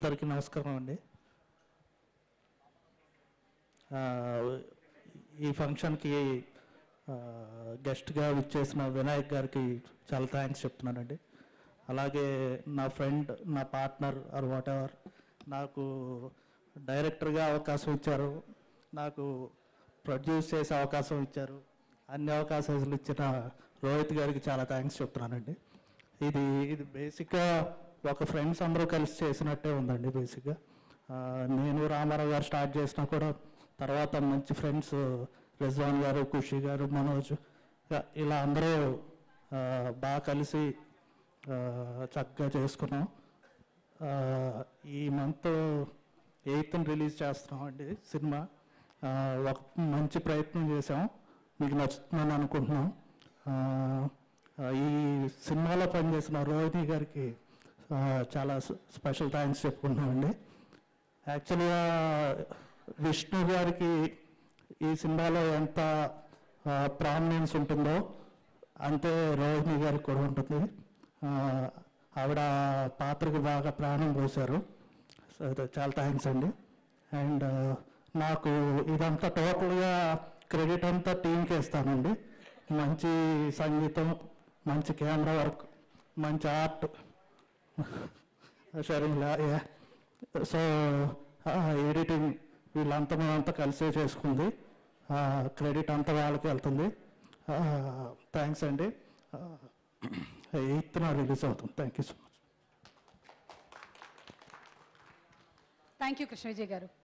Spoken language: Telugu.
అందరికీ నమస్కారం అండి ఆ, ఈ ఫంక్షన్కి ఆ, గెస్ట్గా విచ్చేసిన వినాయక్ గారికి చాలా థ్యాంక్స్ చెప్తున్నానండి అలాగే నా ఫ్రెండ్ నా పార్ట్నర్ ఆర్ వాట్ ఎవర్ నాకు డైరెక్టర్గా అవకాశం ఇచ్చారు నాకు ప్రొడ్యూస్ చేసే అవకాశం ఇచ్చారు అన్ని అవకాశాలు ఇచ్చిన రోహిత్ గారికి చాలా థ్యాంక్స్ చెప్తున్నానండి ఇది ఇది బేసిక్గా ఒక ఫ్రెండ్స్ అందరూ కలిసి చేసినట్టే ఉందండి బేసిక్గా ఆ, నేను రామారావు గారు స్టార్ట్ చేసినా కూడా తర్వాత మంచి ఫ్రెండ్స్ రిజ్వాన్ గారు ఖుషి గారు మనోజ్ ఇలా- ఇలా అందరూ ఆ, బాగా కలిసి ఆ, చక్కగా చేసుకున్నాం ఆ, ఈ మంత్ ఎయిత్ని రిలీజ్ చేస్తున్నాం అండి సినిమా ఆ, ఒక మంచి ప్రయత్నం చేసాం మీకు నచ్చుతుందని అనుకుంటున్నాం ఆ, ఆ, ఈ సినిమాలో పనిచేసిన రోహిణి గారికి ఆ, చాలా స్పె- స్పెషల్ థ్యాంక్స్ చెప్పుకుంటున్నామండి యాక్చువల్గా విష్ణు గారికి ఈ సినిమాలో ఎంత ప్రామినెన్స్ ఉంటుందో అంతే రోహిణి గారికి కూడా ఉంటుంది ఆ, ఆవిడ పాత్రకి బాగా ప్రాణం పోశారు సో అది చాలా థ్యాంక్స్ అండి అండ్ నాకు ఇదంతా టోటల్గా క్రెడిట్ అంతా టీంకి ఇస్తానండి మంచి సంగీతం మంచి కెమెరా వర్క్ మంచి ఆర్ట్ షరింగ్లా సో ఎడిటింగ్ వీళ్ళంతా మేమంతా కలిసే చేసుకుంది క్రెడిట్ అంతా వాళ్ళకి వెళ్తుంది థ్యాంక్స్ అండి ఎయిత్న రిలీజ్ అవుతుంది thank you so much thank you Krishna Vijay గారు